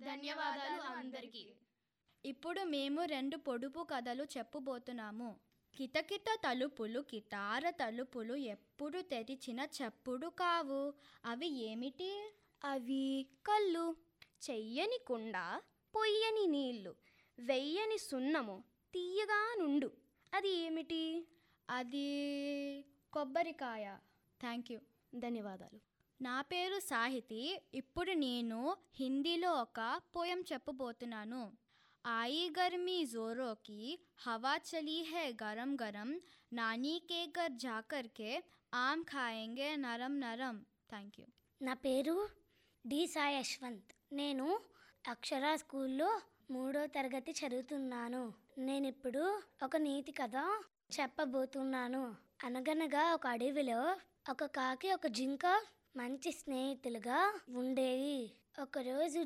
ధన్యవాదాలు అందరికీ ఇప్పుడు మేము రెండు పొడుపు కథలు చెప్పబోతున్నాము కితకిత తలుపులు కిటార తలుపులు ఎప్పుడు తెరిచిన చెప్పుడు కావు అవి ఏమిటి అవి కళ్ళు చెయ్యని కుండ పొయ్యని నీళ్లు వెయ్యని సున్నము తీయగా నుండు అది ఏమిటి అది కొబ్బరికాయ థ్యాంక్ యూ ధన్యవాదాలు నా పేరు సాహితి ఇప్పుడు నేను హిందీలో ఒక పోయం చెప్పబోతున్నాను आई गर्मी जोरों की हवा चली है गरम गरम नानी के घर जाकर के आम खाएंगे नरम नरम థ్యాంక్ యూ నా పేరు డి సాయి యశ్వంత్ నేను అక్షర స్కూల్లో మూడో తరగతి చదువుతున్నాను నేను ఇప్పుడు ఒక నీతి కథ చెప్పబోతున్నాను అనగనగా ఒక అడవిలో ఒక కాకి ఒక జింక మంచి స్నేహితులుగా ఉండేవి ఒకరోజు